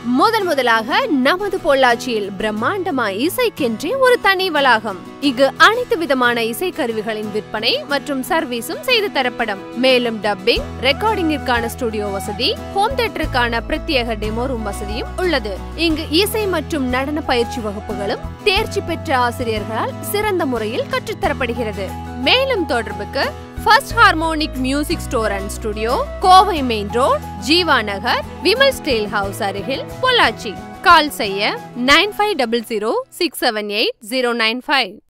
முதன் முதலாக நமது பொள்ளாச்சியில் பிரம்மாண்டமா இசைக்கென்றே ஒரு தனி வளாகம் இங்கு அனைத்து விதமான இசைக்கருவிகளின் விற்பனை மற்றும் சர்வீஸும் செய்து தரப்படும் மேலும் டப்பிங் ரெக்கார்டிங்கிற்கான ஸ்டுடியோ வசதி ஹோம் தியேட்டருக்கான பிரத்யேக டெமோ ரூம் வசதியும் உள்ளது இங்கு இசை மற்றும் நடன பயிற்சி வகுப்புகளும் தேர்ச்சி பெற்ற ஆசிரியர்களால் சிறந்த முறையில் கற்றுத்தரப்படுகிறது மேலும் தொடர்புக்கு first harmonic music store and studio Kovai main road Jeeva Nagar Vimal steel house அருகில் பொள்ளாச்சி கால் செய்ய nine five double zero six seven eight zero nine five